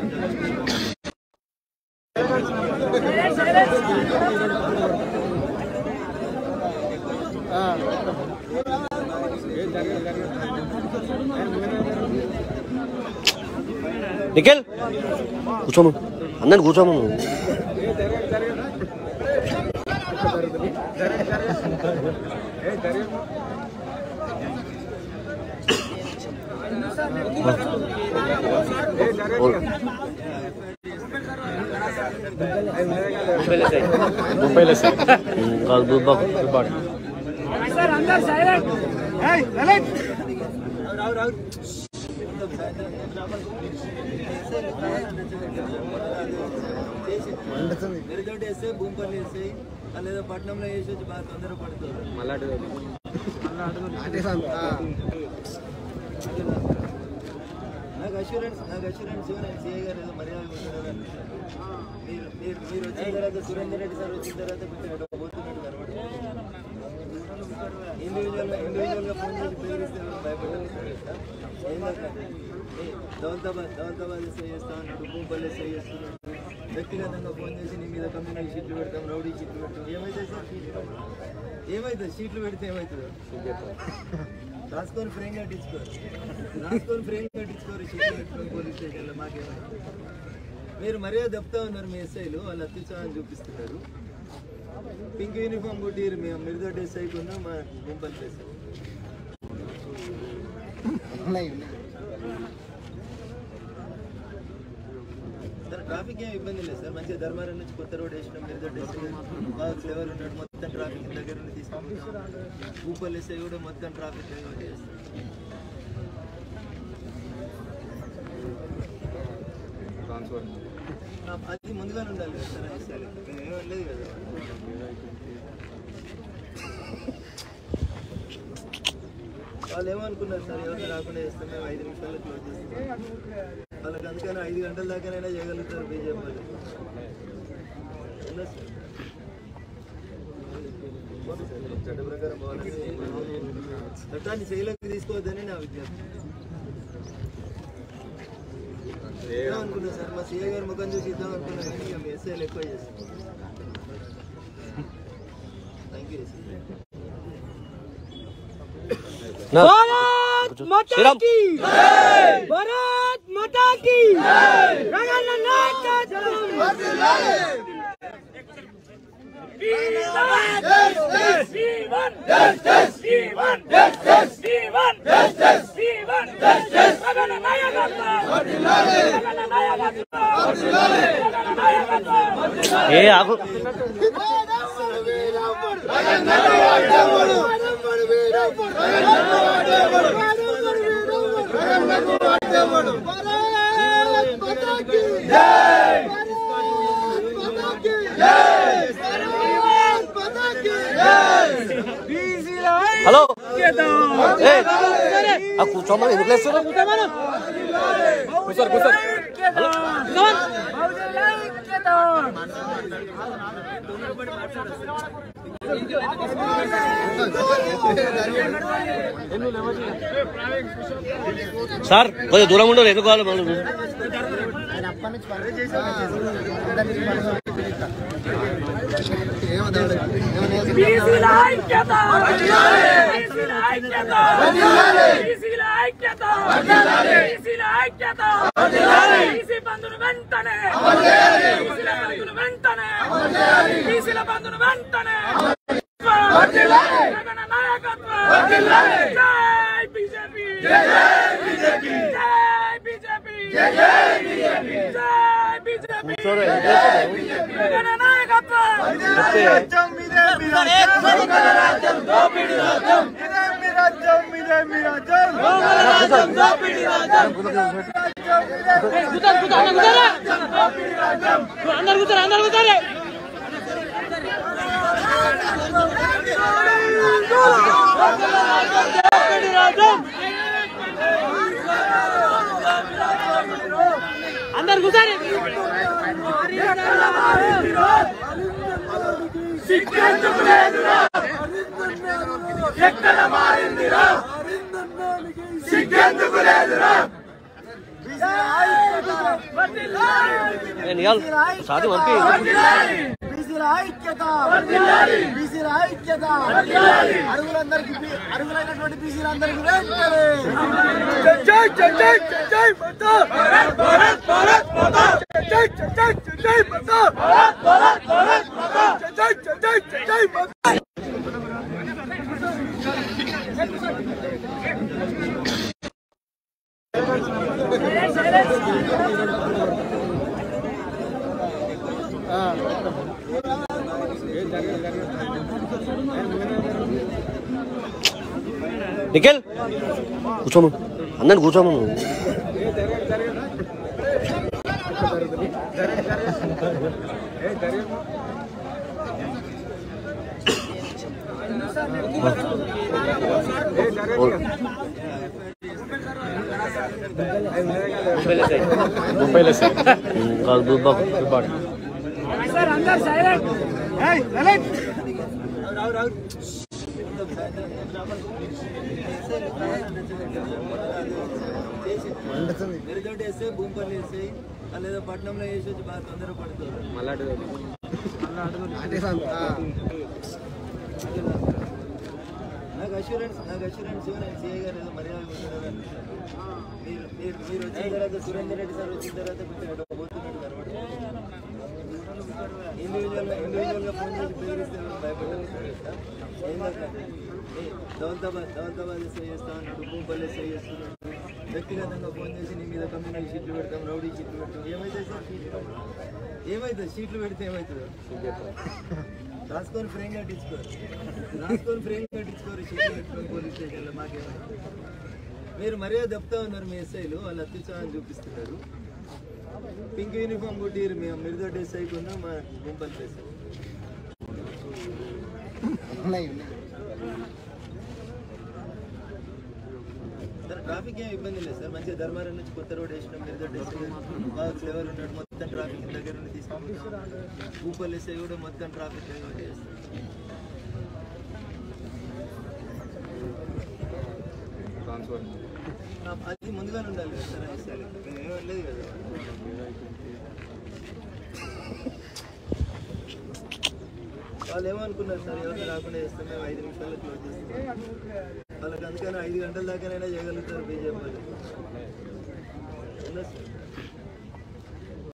నిఖిల్ కూర్చోము అందరిని కూర్చోము కాదు దుబ్బాకు మెరితోటి వేస్తే భూమిపల్లి వేస్తాయి లేదా పట్నంలో వేసి వచ్చి బాగా తొందర పడుతుంది నాకు అష్యూరెన్స్ నాకు అష్యూరెన్స్ నేను సిఐ గారు ఏదో మర్యాద ఇవ్వగలరని. మీరు మీరు మీరు వచ్చిన తర్వాత సురేందర్ రెడ్డి సార్ వచ్చిన తర్వాత కొంచెం ఇక్కడ పోతున్నాడు కనబడి ఇండివిజువల్ ఇండివిజువల్గా ఫోన్ చేసి బెదిరిస్తే ఎవరు భయపడాలి సార్ ఏంటంటే దౌలతాబాద్ దౌలతాబాద్ ఎస్ఐ చేస్తా అన్నాడు భూపల్లి ఎస్ఐ చేస్తున్నాడు వ్యక్తిగతంగా ఫోన్ చేసి నీ మీద కమ్యూనిటీ షీట్లు పెడతాం రౌడీ షీట్లు పెడతాం ఏమైతుంది సార్ షీట్లు ఏమవుతుంది షీట్లు పెడితే ఏమవుతుంది రాసుకొని ఫ్రేమ్ కట్టించుకోరు రాసుకొని ఫ్రేమ్ కట్టించుకోరు షీట్లు పెట్టుకొని పోలీస్ స్టేషన్లో మాకేమైంది మీరు మర్యాద చెప్తా ఉన్నారు మీ ఎస్ఐలు వాళ్ళు అత్యుత్సాహం చూపిస్తున్నారు పింక్ యూనిఫామ్ కొట్టిరు మేము మిరుదొడ్డి ఎస్ఐకి ఉన్నాం మా గుంపల్లి ఎస్ఐ సార్ ట్రాఫిక్ ఏం ఇబ్బంది లేదు సార్ మంచిగా ధర్మారం నుంచి కొత్త రోడ్ వేసినాం మిరుదొడ్డి ఎస్ఐ బాగా ఫ్లేవర్ ఉన్నాడు మొత్తం ట్రాఫిక్ దగ్గర నుండి తీసుకుంటాం ఊపల్ ఎస్ఐ కూడా మొత్తం ట్రాఫిక్ డైవర్ట్ చేస్తాం ఆ, అది ముందుగానే ఉండాలి కదా సార్ ఎస్ఐలు ఏమీ లేదు కదా వాళ్ళు ఏమనుకున్నారు సార్ ఎవరు రాకుండా చేస్తాం మేము ఐదు నిమిషాల్లో క్లోజ్ చేస్తాం వాళ్ళకి అందుకని ఐదు గంటల దాకానైనా చేయగలుగుతారు బీజేపీ వాళ్ళు ఉన్నది సార్. పోనీ సార్, చట్ట ప్రకారం పోవాలని చట్టాన్ని చేయలోకి తీసుకోవద్దని నా విజ్ఞప్తి ఇద్దాం అనుకున్నా సార్ మా సీఏ గారి ముఖం చూసి ఇద్దాం అనుకున్నా కానీ ఇక మీ ఎస్ఐలు ఎక్కువ చేస్తాం థ్యాంక్ యూ శ్రీరామ్ భారత్ మాతా కీ జగన్ నాయకత్వం ఏ ఆగు హలో ఏ, ఆ కూర్చోమని ఎందుకు లేస్తారు కూర్చోరు కూర్చోరు సార్ కొద్దిగా దూరం ఉండరు ఎందుకు కావాలి మనం బీసీల ఐక్యత బీసీల ఐక్యత బీసీల ఐక్యత బీసీల ఐక్యత బీసీ బంధును వెంటనే బీసీల బంధును వెంటనే బీసీల బంధును వెంటనే జగన్ నాయకత్వం జై బీజేపీ జై బీజేపీ జై బీజేపీ జై బీజేపీ జై బీజేపీ జగన్ నాయకత్వం అందరు కూర్చోరు అందరు కూర్చోరు అందరు కూర్చోండి ఎక్కడ మారిందిరా సిగ్గెందుకు లేదురా నేను ఇవ్వాలి సాది పంపి బీసీల ఐక్యత బీసీల ఐక్యత అడుగులందరికీ బీ- అడుగులైనటువంటి బీసీలందరికీ వెంటనే జై జై జై జై జై మాతా భారత్ భారత్ భారత్ మాతా జై జై జై జై జై మాతా భారత్ భారత్ భారత్ మాతా జై జై జై జై జై మాతా నిఖిల్ కూర్చోము అందరిని కూర్చోము నువ్వు. కాదు దుబ్బాకు మెరితోటి వేస్తే భూమిపల్లి వేస్తే లేదా పట్నంలో వేసి వచ్చి బాగా తొందర పడుతుంది నాకు అష్యూరెన్స్ నాకు అష్యూరెన్స్ నేను సిఐ గారు ఏదో మర్యాద ఇవ్వలేదు మీరు మీరు మీరు వచ్చిన తర్వాత సురేందర్ రెడ్డి సార్ వచ్చిన తర్వాత కొంచెం ఎటో పోతున్నట్టు కనబడుతుంది ఇండివిజువల్గా ఇండివిజువల్గా ఫోన్ చేసి బెదిరిస్తే ఎవరు భయపడ్డారు సార్ ఏంటంటే దౌలతాబాద్ దౌలతాబాద్ ఎస్ఐ చేస్తా అన్నాడు భూపల్లి ఎస్ఐ చేస్తున్నాడు వ్యక్తిగతంగా ఫోన్ చేసి నీ మీద కమ్యూనిటీ షీట్లు పెడతాం రౌడీ షీట్లు పెడతాం ఏమైతే సార్ షీట్లు ఏమవుతుంది షీట్లు పెడితే ఏమవుతుంది రాసుకొని ఫ్రేమ్ కట్టించుకోరు రాసుకొని ఫ్రేమ్ కట్టించుకోరు షీట్లు పెట్టుకొని పోలీస్ స్టేషన్లో మాకేమైంది మీరు మర్యాద చెప్తా ఉన్నారు మీ ఎస్ఐలు వాళ్ళు అత్యుత్సాహం చూపిస్తున్నారు పింక్ యూనిఫామ్ కుట్టిరు మేము మిరుదొడ్డి ఎస్ఐకి ఉన్నా మా గుంపల్ ఎస్ఐ సార్ ట్రాఫిక్ ఏం ఇబ్బంది లేదు సార్ మంచిగా ధర్మారం నుంచి కొత్త రోడ్ వేసినాం మిరుదొడ్డి ఎస్ఐ బాగా ఫ్లేవర్ ఉన్నాడు మొత్తం ట్రాఫిక్ దగ్గర నుండి తీసుకుంటాం భూపల్ ఎస్ఐ కూడా మొత్తం ట్రాఫిక్ డైవర్ట్ చేస్తాం ఆ, అది ముందుగానే ఉండాలి కదా సార్ అది సరే ఏమీ లేదు కదా వాళ్ళు ఏమనుకున్నారు సార్ ఎవరు రాకుండా చేస్తాం మేము ఐదు నిమిషాల్లో క్లోజ్ చేస్తాం వాళ్ళకి అందుకని ఐదు గంటల దాకానైనా చేయగలుగుతారు బీజేపీ వాళ్ళు. అవునా సార్?